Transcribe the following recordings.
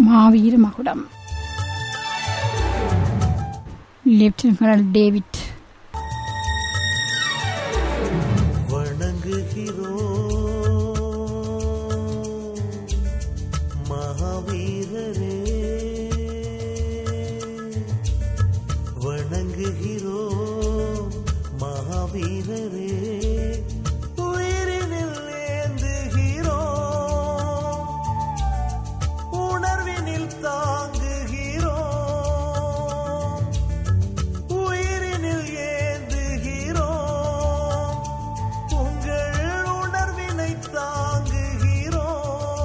மாவீர மகுடம் lieutenant colonel David வணங்குகிறோம் மகாவீரரே வணங்குகிறோம் மகாவீரரே உயிரினில் ஏந்துகிறோம் உணர்வினில் தாங்குகிறோம் உயிரினில் ஏந்துகிறோம் உங்கள் உணர்வினை தாங்குகிறோம்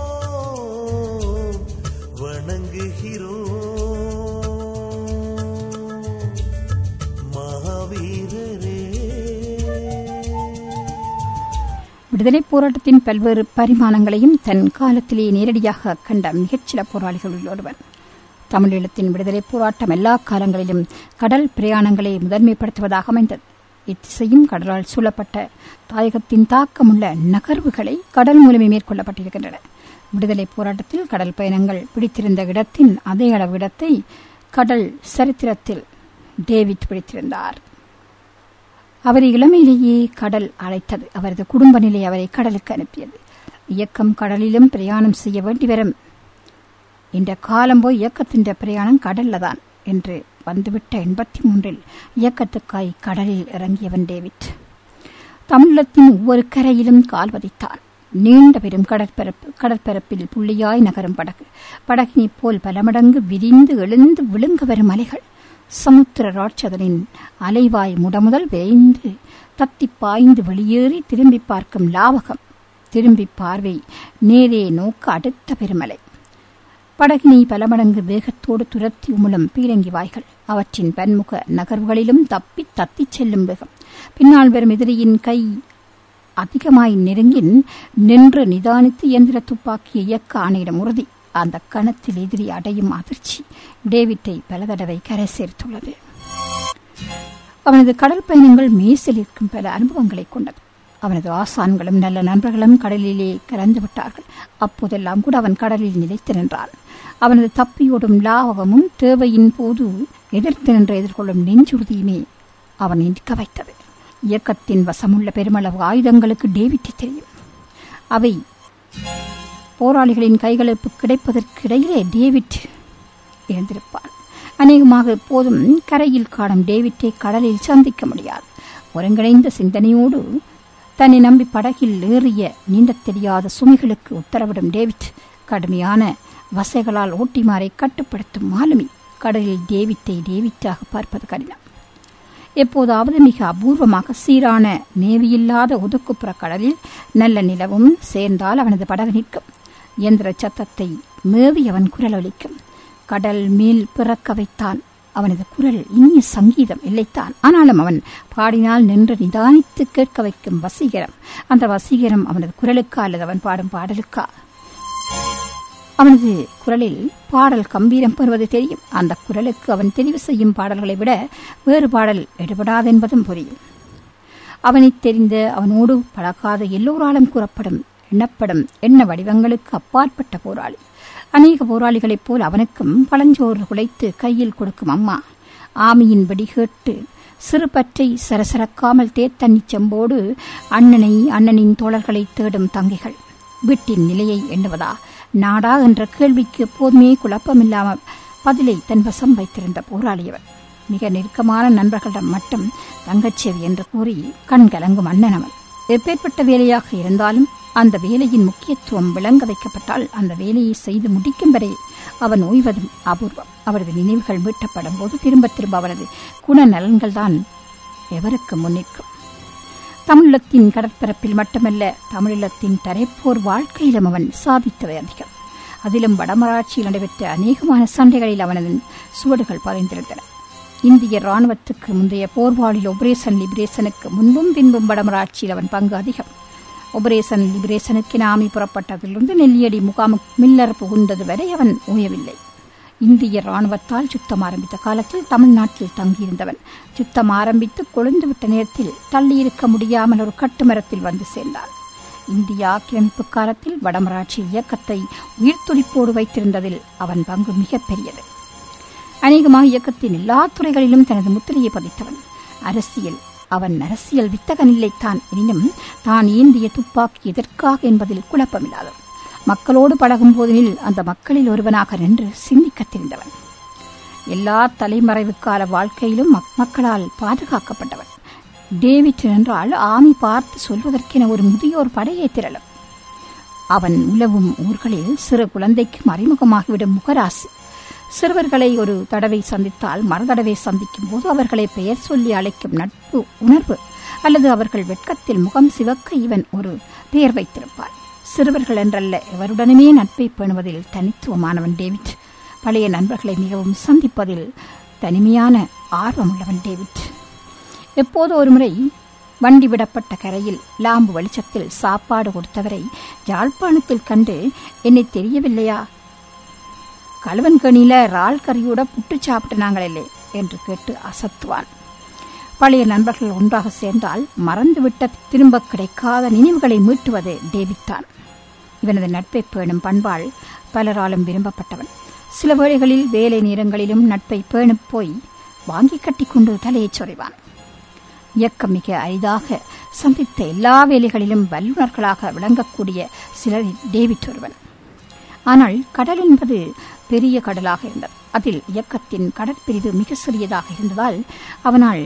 வணங்குகிறோம் மகாவீரரே விடுதலைப் போராட்டத்தின் பல்வேறு பரிமாணங்களையும் தன் காலத்திலே நேரடியாக கண்ட மிகச்சில போராளிகளில் ஒருவர் தமிழீழத்தின் விடுதலைப் போராட்டம் எல்லா காலங்களிலும் கடல் பிரயாணங்களை முதன்மைப்படுத்துவதாக அமைந்தது இத்திசையும் கடலால் சூழப்பட்ட தாயகத்தின் தாக்கமுள்ள நகர்வுகளை கடல் மூலமே மேற்கொள்ளப்பட்டிருக்கின்றன விடுதலைப் போராட்டத்தில் கடல் பயணங்கள் பிடித்திருந்த இடத்தின் அதே அளவு இடத்தை கடல் சரித்திரத்தில் டேவிட் பிடித்திருந்தார் அவரை இளமையிலேயே கடல் அழைத்தது அவரது குடும்ப நிலை அவரை கடலுக்கு அனுப்பியது இயக்கம் கடலிலும் பிரயாணம் செய்ய வேண்டி வரும் இந்த காலம் போய் இயக்கத்தின் பிரயாணம் கடல்ல தான் என்று வந்துவிட்ட எண்பத்தி மூன்றில் இயக்கத்துக்காய் கடலில் இறங்கியவன் டேவிட் தமிழத்தின் ஒவ்வொரு கரையிலும் கால் பதித்தான் நீண்ட பெரும் கடற்பரப்பு கடற்பரப்பில் புள்ளியாய் நகரும் படகு படகினைப் போல் பல மடங்கு விரிந்து எழுந்து விழுங்க வரும் அலைகள் சமுத்திர ராட்சதனின் அலைவாய் முடமுதல் விரைந்து தத்தி பாய்ந்து வெளியேறி திரும்பி பார்க்கும் லாவகம் திரும்பி பார்வை நேரே நோக்க அடுத்த பெருமலை படகினை பல மடங்கு வேகத்தோடு துரத்தி உமிழும் பீரங்கி வாய்கள் அவற்றின் பன்முக நகர்வுகளிலும் தப்பி தத்திச் செல்லும் வேகம் பின்னால் வரும் எதிரியின் கை அதிகமாய் நெருங்கின் நின்று நிதானித்து இயந்திர துப்பாக்கியை இயக்க ஆணையிடம் உறுதி அந்த கணத்தில் எதிரி அடையும் அதிர்ச்சி டேவிட்டை பல தடவை கரை சேர்த்துள்ளது அவனது கடல் பயணங்கள் மேசில் இருக்கும் பல அனுபவங்களை கொண்டது அவனது ஆசான்களும் நல்ல நண்பர்களும் கடலிலே கலந்து விட்டார்கள் அப்போதெல்லாம் கூட அவன் கடலில் நிலைத்து நின்றான் அவனது தப்பியோடும் லாவகமும் தேவையின் போது எதிர்த்து நின்று எதிர்கொள்ளும் நெஞ்சுறுதியுமே அவன் நிற்க வைத்தது இயக்கத்தின் வசமுள்ள பெருமளவு ஆயுதங்களுக்கு டேவிட்டை தெரியும் அவை போராளிகளின் கைகளுக்கு கிடைப்பதற்கிடையிலே டேவிட் இருந்திருப்பான் அநேகமாக எப்போதும் கரையில் காணும் டேவிட்டை கடலில் சந்திக்க முடியாது ஒருங்கிணைந்த சிந்தனையோடு தன்னை நம்பி படகில் ஏறிய நீந்தத் தெரியாத சுமைகளுக்கு உத்தரவிடும் டேவிட் கடுமையான வசைகளால் ஓட்டிமாரை கட்டுப்படுத்தும் மாலுமி கடலில் டேவிட்டை டேவிட்டாக பார்ப்பது கடினம் எப்போதாவது மிக அபூர்வமாக சீரான நேவியில்லாத ஒதுக்குப்புற கடலில் நல்ல நிலவும் சேர்ந்தால் அவனது படகு நிற்கும் இயந்திர சத்தத்தை மேவி அவன் குரல் ஒலிக்கும் கடல் மேல் பிறக்க வைத்தான் அவனது குரல் இனிய சங்கீதம் இல்லைத்தான் ஆனாலும் அவன் பாடினால் நின்று நிதானித்து கேட்க வைக்கும் வசீகரம் அந்த வசீகரம் அவனது குரலுக்கா அல்லது அவன் பாடும் பாடலுக்கா அவனது குரலில் பாடல் கம்பீரம் பெறுவது தெரியும் அந்த குரலுக்கு அவன் தெரிவு செய்யும் பாடல்களை விட வேறு பாடல் எடுபடாதென்பதும் புரியும் அவனைத் தெரிந்த அவனோடு பழகாத எல்லோராலும் கூறப்படும் எண்ணப்படும் எண்ண வடிவங்களுக்கு அப்பாற்பட்ட போராளி அநேக போராளிகளைப் போல் அவனுக்கும் பழஞ்சோறு குலைத்து கையில் கொடுக்கும் அம்மா ஆமியின் வெடி கேட்டு சிறு பற்றை சரசரக்காமல் தேத்தண்ணி செம்போடு அண்ணனை அண்ணனின் தோழர்களை தேடும் தங்கைகள் வீட்டின் நிலையை எண்ணுவதா நாடா என்ற கேள்விக்கு எப்போதுமே குழப்பமில்லாமல் பதிலை தன் வசம் வைத்திருந்த போராளியவர் மிக நெருக்கமான நண்பர்களிடம் மட்டும் தங்கச்சேவி என்று கூறி கண் கலங்கும் அண்ணன் அவன் எப்பேற்பட்ட வேலையாக இருந்தாலும் அந்த வேலையின் முக்கியத்துவம் விளங்க வைக்கப்பட்டால் அந்த வேலையை செய்து முடிக்கும் வரை அவன் ஓய்வதும் அபூர்வம் அவரது நினைவுகள் மீட்டப்படும் போது திரும்ப திரும்ப அவனது குணநலன்கள் தான் எவருக்கு முன்னிற்கும் தமிழத்தின் கடற்பரப்பில் மட்டுமல்ல தமிழீழத்தின் தரைப்போர் வாழ்க்கையிலும் அவன் சாதித்தவை அதிகம் அதிலும் வடமராட்சியில் நடைபெற்ற அநேகமான சண்டைகளில் அவனது சுவடுகள் பதிந்திருந்தன இந்திய ராணுவத்துக்கு முந்தைய போர்வாளில் ஒபரேசன் லிபரேசனுக்கு முன்பும் பின்பும் வடமராட்சியில் அவன் பங்கு அதிகம் ஒபரேசன் லிபரேசனுக்கு நாமி புறப்பட்டதிலிருந்து நெல்லியடி முகாமு மில்லர் புகுந்தது வரை அவன் ஓயவில்லை இந்திய ராணுவத்தால் சுத்தம் ஆரம்பித்த காலத்தில் தமிழ்நாட்டில் தங்கியிருந்தவன் சுத்தம் ஆரம்பித்து கொழுந்துவிட்ட நேரத்தில் தள்ளியிருக்க முடியாமல் ஒரு கட்டுமரத்தில் வந்து சேர்ந்தான் இந்திய ஆக்கிரமிப்பு காலத்தில் வடமராட்சி இயக்கத்தை உயிர்த்துடிப்போடு வைத்திருந்ததில் அவன் பங்கு மிகப்பெரியது அநேகமாக இயக்கத்தின் எல்லா துறைகளிலும் தனது முத்திரையை பதித்தவன் அரசியல் அவன் அரசியல் வித்தகனில்லைத்தான் எனினும் தான் ஏந்திய துப்பாக்கி எதற்காக என்பதில் குழப்பமில்லாதவன் மக்களோடு பழகும் போதினில் அந்த மக்களில் ஒருவனாக நின்று சிந்திக்கத் தெரிந்தவன் எல்லா தலைமறைவு கால வாழ்க்கையிலும் மக்- மக்களால் பாதுகாக்கப்பட்டவன் டேவிட் என்றால் ஆமி பார்த்து சொல்வதற்கென ஒரு முதியோர் படையே திரளும் அவன் உலவும் ஊர்களில் சிறு குழந்தைக்கு மறைமுகமாகிவிடும் முகராசி சிறுவர்களை ஒரு தடவை சந்தித்தால் மறுதடவை சந்திக்கும் போது அவர்களை பெயர் சொல்லி அழைக்கும் நட்பு உணர்வு அல்லது அவர்கள் வெட்கத்தில் முகம் சிவக்க இவன் ஒரு பெயர் வைத்திருப்பான் சிறுவர்கள் என்றல்ல எவருடனுமே நட்பை பேணுவதில் தனித்துவமானவன் டேவிட் பழைய நண்பர்களை மிகவும் சந்திப்பதில் தனிமையான ஆர்வமுள்ளவன் டேவிட் எப்போதோ ஒருமுறை வண்டி விடப்பட்ட கரையில் லாம்பு வெளிச்சத்தில் சாப்பாடு கொடுத்தவரை யாழ்ப்பாணத்தில் கண்டு என்னை தெரியவில்லையா கழுவன்கனியில இறால் கறியோட புட்டு சாப்பிட்டு நாங்களே என்று கேட்டு அசத்துவான் பழைய நண்பர்கள் ஒன்றாக சேர்ந்தால் மறந்துவிட்ட திரும்ப கிடைக்காத நினைவுகளை மீட்டுவது டேவிட் தான் இவனது நட்பை பேணும் பண்பாள் பலராலும் விரும்பப்பட்டவன் சில வேளைகளில் வேலை நேரங்களிலும் நட்பை பேணப் போய் வாங்கி கட்டிக்கொண்டு தலையைச் சொறிவான் இயக்கம் மிக அரிதாக சந்தித்த எல்லா வேலைகளிலும் வல்லுநர்களாக விளங்கக்கூடிய சிலரில் டேவிட் ஒருவன் ஆனால் கடல் என்பது பெரிய கடலாக இருந்தது அதில் இயக்கத்தின் கடற்பிரிவு மிக சிறியதாக இருந்ததால் அவனால்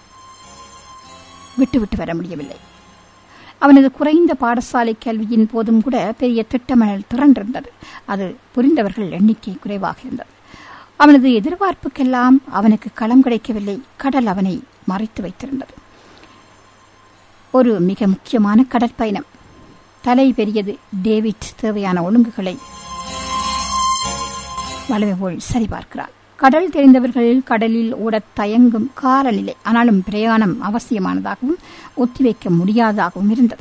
விட்டுவிட்டு வர முடியவில்லை அவனது குறைந்த பாடசாலை கல்வியின் போதும் கூட பெரிய திட்டமிடல் திரண்டிருந்தது அது புரிந்தவர்கள் எண்ணிக்கை குறைவாக இருந்தது அவனது எதிர்பார்ப்புக்கெல்லாம் அவனுக்கு களம் கிடைக்கவில்லை கடல் அவனை மறைத்து வைத்திருந்தது ஒரு மிக முக்கியமான கடற்பயணம் தலை பெரியது டேவிட் தேவையான ஒழுங்குகளை வளவை போல் சரிபார்க்கிறான் கடல் தெரிந்தவர்கள் கடலில் ஓடத் தயங்கும் காலநிலை ஆனாலும் பிரயாணம் அவசியமானதாகவும் ஒத்திவைக்க முடியாததாகவும் இருந்தது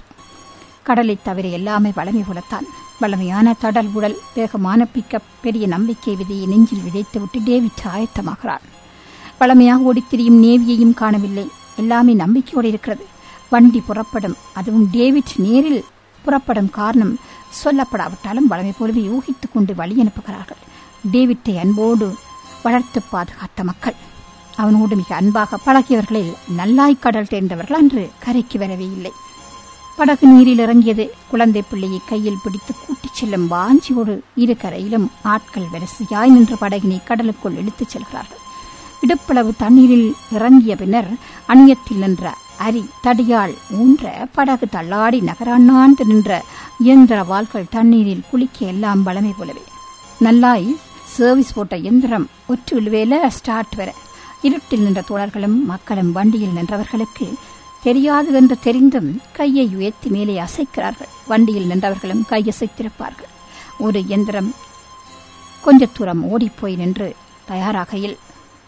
கடலை தவிர எல்லாமே வளமை போலத்தான் வளமையான தடல் உடல் வேகமான பிக்கப் பெரிய நம்பிக்கை விதையை நெஞ்சில் விதைத்துவிட்டு டேவிட் ஆயத்தமாகிறார் வளமையாக ஓடித் திரியும் நேவியையும் காணவில்லை எல்லாமே நம்பிக்கையோடு இருக்கிறது வண்டி புறப்படும் அதுவும் டேவிட் நேரில் புறப்படும் காரணம் சொல்லப்படாவிட்டாலும் வளமை போலவே யூகித்துக் கொண்டு வழி அனுப்புகிறார்கள் டேவிட்டை அன்போடு வளர்த்து பாதுகாத்த மக்கள் அவனோடு மிக அன்பாக பழகியவர்களில் நல்லாய் கடல் தேர்ந்தவர்கள் அன்று கரைக்கு வரவே இல்லை படகு நீரில் இறங்கியது குழந்தை பிள்ளையை கையில் பிடித்து கூட்டிச் செல்லும் வாஞ்சியோடு இரு கரையிலும் ஆட்கள் வரிசையாய் நின்று படகினை கடலுக்குள் இழுத்துச் செல்கிறார்கள் இடுப்பளவு தண்ணீரில் இறங்கிய பின்னர் அணியத்தில் நின்ற அரி தடியால் ஊன்ற படகு தள்ளாடி நகராண்ணாந்து நின்ற இயந்திர வாள்கள் தண்ணீரில் குளிக்க எல்லாம் வளமை போலவே நல்லாய் சர்வீஸ் போட்ட எந்திரம் ஒற்று இழுவேல ஸ்டார்ட் வர இருட்டில் நின்ற தோழர்களும் மக்களும் வண்டியில் நின்றவர்களுக்கு தெரியாது என்று தெரிந்தும் கையை உயர்த்தி மேலே அசைக்கிறார்கள் வண்டியில் நின்றவர்களும் கையசைத்திருப்பார்கள் ஒரு எந்திரம் கொஞ்ச தூரம் ஓடிப்போய் நின்று தயாராகையில்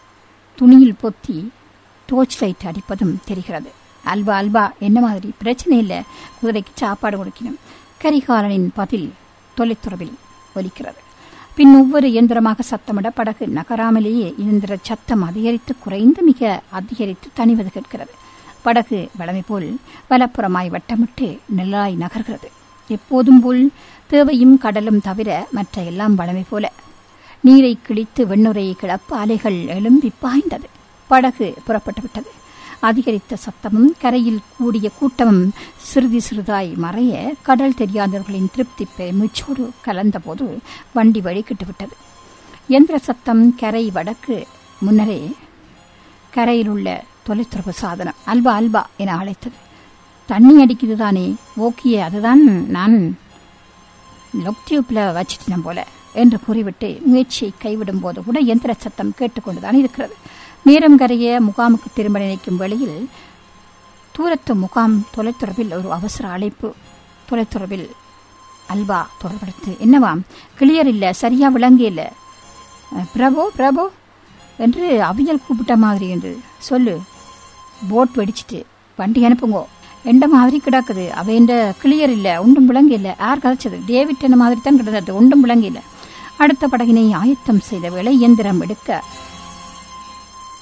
துணியில் பொத்தி டோர்ச் லைட் அடிப்பதும் தெரிகிறது அல்வா அல்வா என்ன மாதிரி பிரச்சனை இல்லை குதிரைக்கு சாப்பாடு கொடுக்கணும் கரிகாலனின் பதில் தொலைத்துறவில் ஒலிக்கிறது பின் ஒவ்வொரு இயந்திரமாக சத்தமிட படகு நகராமலேயே இயந்திர சத்தம் அதிகரித்து குறைந்து மிக அதிகரித்து தணிவது கேட்கிறது படகு வளமை போல் வலப்புறமாய் வட்டமிட்டு நெல்லாய் நகர்கிறது எப்போதும் போல் தேவையும் கடலும் தவிர மற்ற எல்லாம் வளமை போல நீரை கிழித்து வெண்ணுரையை கிளப்ப அலைகள் எழும்பி பாய்ந்தது படகு புறப்பட்டு விட்டது அதிகரித்த சத்தமும் கரையில் கூடிய கூட்டமும் சிறிது சிறிதாய் மறைய கடல் தெரியாதவர்களின் திருப்தி பெருமிச்சோடு கலந்தபோது வண்டி வழிகிட்டு விட்டது எந்திர சத்தம் கரை வடக்கு முன்னரே கரையில் உள்ள தொலைத்தொடர்பு சாதனம் அல்வா அல்வா என அழைத்தது தண்ணி அடிக்குது தானே ஓகே அதுதான் நான் லொக் டியூப்ல வச்சிட்டேன் போல என்று கூறிவிட்டு முயற்சியை கைவிடும் போது கூட எந்திர சத்தம் கேட்டுக்கொண்டுதான் இருக்கிறது நேரம் கரைய முகாமுக்கு திரும்ப நினைக்கும் வேளையில் தூரத்து முகாம் தொலைத்தொடர்பில் ஒரு அவசர அழைப்பு தொலைத்தொடர்பில் அல்வா தொடர்படுத்து என்னவாம் கிளியர் இல்ல சரியா விளங்க இல்ல அஹ், பிரபு பிரபு என்று அவியல் கூப்பிட்ட மாதிரி என்று சொல்லு போட் வெடிச்சிட்டு வண்டி அனுப்புங்கோ எந்த மாதிரி கிடக்குது அவைண்ட கிளியர் இல்ல ஒன்றும் விளங்க இல்ல யார் கதைச்சது டேவிட் என்ன மாதிரி தான் கிடந்தது ஒன்றும் விளங்க இல்ல அடுத்த படகினை ஆயத்தம் செய்த வேளை இயந்திரம் எடுக்க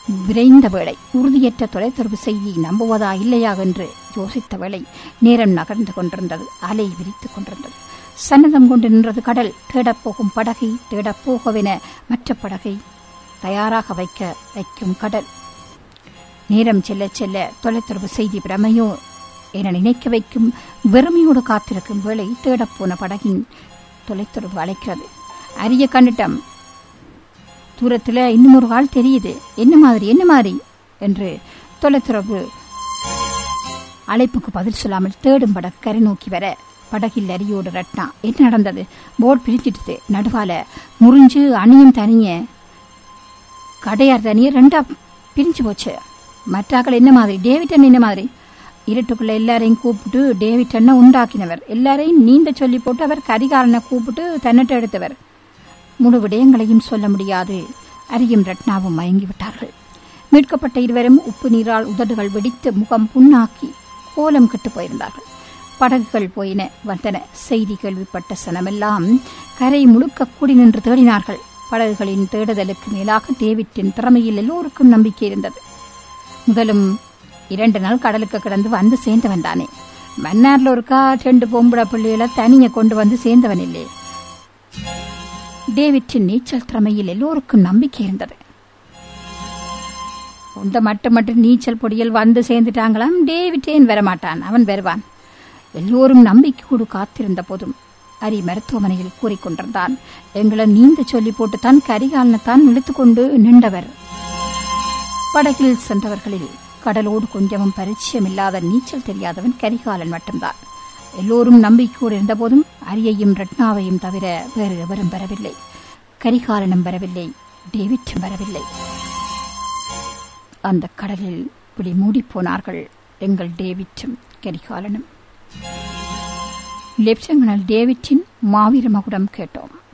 விரைந்த வேளை உறுதியற்ற தொலைத்தொடர்பு செய்தியை நம்புவதா இல்லையா என்று யோசித்த வேளை நேரம் நகர்ந்து கொண்டிருந்தது அலை விரித்துக் கொண்டிருந்தது சன்னதம் கொண்டு நின்றது கடல் தேடப் போகும் படகை தேடப் போகவென மற்ற படகை தயாராக வைக்க வைக்கும் கடல் நேரம் செல்ல செல்ல தொலைத்தொடர்பு செய்தி பிரமையோ என நினைக்க வைக்கும் வெறுமையோடு காத்திருக்கும் வேளை தேடப்போன படகின் தொலைத்தொடர்பு அழைக்கிறது அரிய கண்ணிட்டம் தூரத்தில் இன்னும் ஒரு ஆள் தெரியுது என்ன மாதிரி என்ன மாதிரி என்று தொலைத்தொடர்பு அழைப்புக்கு பதில் சொல்லாமல் தேடும் படகு கரை நோக்கி வர படகில் அரியோடு ரட்னா என்ன நடந்தது போட் பிரிச்சிடுது நடுவால முறிஞ்சு அணியும் தனிய கடையார் தனிய ரெண்டா பிரிஞ்சு போச்சு மற்றாக்கள் என்ன மாதிரி டேவிட் என்ன மாதிரி இருட்டுக்குள்ள எல்லாரையும் கூப்பிட்டு டேவிட் அண்ணா உண்டாக்கினவர் எல்லாரையும் நீந்த சொல்லி போட்டு அவர் கரிகாலனை கூப்பிட்டு தன்னிட்ட எடுத்தவர் முழு விடயங்களையும் சொல்ல முடியாது அரியும் ரட்னாவும் மயங்கி விட்டார்கள் மீட்கப்பட்ட இருவரும் உப்பு நீரால் உதடுகள் வெடித்து முகம் புண்ணாக்கி கோலம் கெட்டு போயிருந்தார்கள் படகுகள் போயின வந்தன செய்தி கேள்விப்பட்ட சனமெல்லாம் கரை முழுக்க கூடி நின்று தேடினார்கள் படகுகளின் தேடுதலுக்கு மேலாக டேவிட்டின் திறமையில் எல்லோருக்கும் நம்பிக்கை இருந்தது முதலும் இரண்டு நாள் கடலுக்கு கிடந்து வந்து சேர்ந்தவன் தானே மன்னார்ல ஒருக்கா ரெண்டு பொம்பளை பிள்ளைகளை தனிய கொண்டு வந்து சேர்ந்தவன் இல்லே டேவிட்டின் நீச்சல் திறமையில் எல்லோருக்கும் நம்பிக்கை இருந்தது உண்ட மட்டும் மட்டும் நீச்சல் பொடியில் வந்து சேர்ந்துட்டாங்களாம் டேவிட்டேன் வரமாட்டான் அவன் வருவான் எல்லோரும் நம்பிக்கையோடு காத்திருந்த போதும் அரி மருத்துவமனையில் கூறிக்கொண்டிருந்தான் எங்களை நீந்த சொல்லி போட்டு தான் கரிகாலனை தான் இழுத்துக்கொண்டு நின்றவர் படகில் சென்றவர்களில் கடலோடு கொஞ்சமும் பரிச்சயம் இல்லாத நீச்சல் தெரியாதவன் கரிகாலன் மட்டும்தான் எல்லோரும் நம்பிக்கையோடு இருந்தபோதும் அரியையும் ரட்னாவையும் தவிர வேறு எவரும் வரவில்லை கரிகாலனும் வரவில்லை டேவிட்டும் வரவில்லை அந்த கடலில் இப்படி மூடிப்போனார்கள் எங்கள் டேவிட்டும் கரிகாலனும் லெப்டினல் டேவிட்டின் மாவீர மகுடம் கேட்டோம்